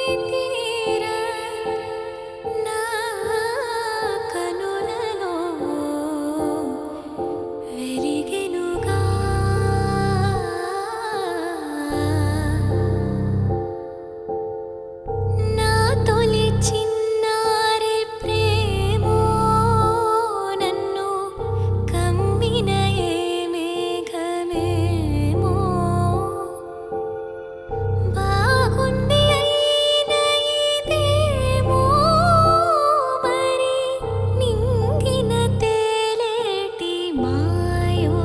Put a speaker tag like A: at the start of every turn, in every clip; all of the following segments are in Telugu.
A: తీర నా కనులలో వెలిగెనుగా నా తొలి చిన్నారి ప్రేమో నన్ను కమ్మిన ఏ మేఘమేమో బాగుంది అయిన ఇదేమో మరి నింగిన తేలేటి మాయో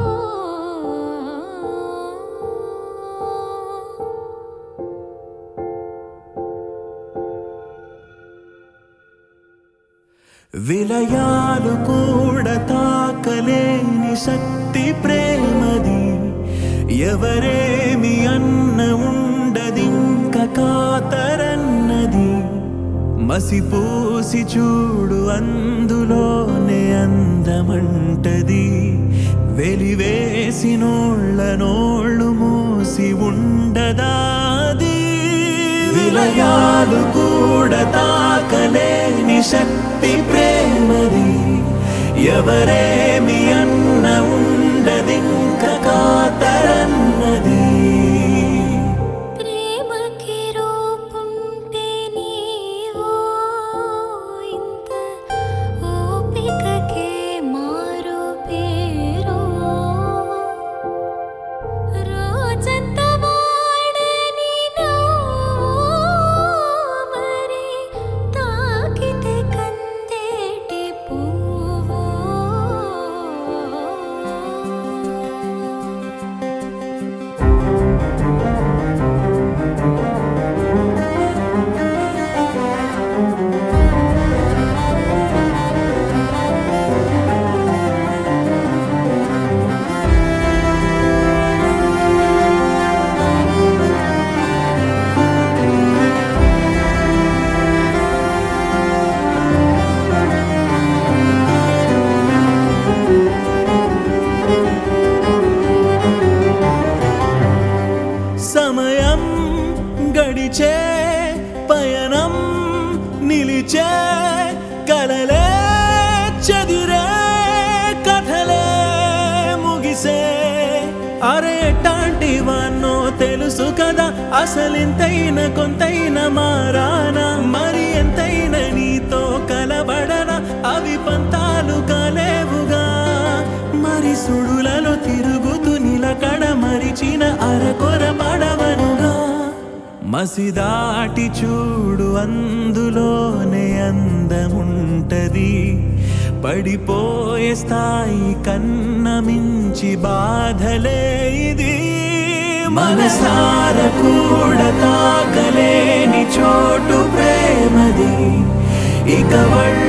B: విలయాలు కూడా తాకలేని శక్తి ప్రేమది ఎవరేమి అన్న ఉండదింక కాతరన్నది మసిపూసి చూడు అందులోనే అందమంటది వెలివేసి నోళ్ళ నోళ్ళు మూసి ఉండదాది విలయాలు కూడా తాకలేని శక్తి ప్రేమది ఎవరేమి అన్న ఉండదింక కాతరన్నది
A: ప్రేమకి రూపుంటే నీవో ఇంత ఓపికకే మారు పేరు రోజంతా వాడని నువ్వు మరి తాకితే కందేటి పువ్వు
B: సమయం గడిచే పయనం నిలిచే కలలే చదిరే కథలే ముగిసే అరే ఎట్టాంటివన్నో తెలుసు కదా అసలింతైన కొంతైన మారానా మరి ఎంతైన నీతో కలబడనా అవి పంతాలు కాలేవుగా మరి సుడులలో తిరుగుతూ నిలకడ మరిచిన అరకొర పడవనుగా మసిదాటి చూడు అందులోనే అందముంటది పడిపోయే స్థాయి కన్న మించి బాధలే ఇది మనసార కూడా తాకలేని చోటు ప్రేమది ఇక వాళ్ళ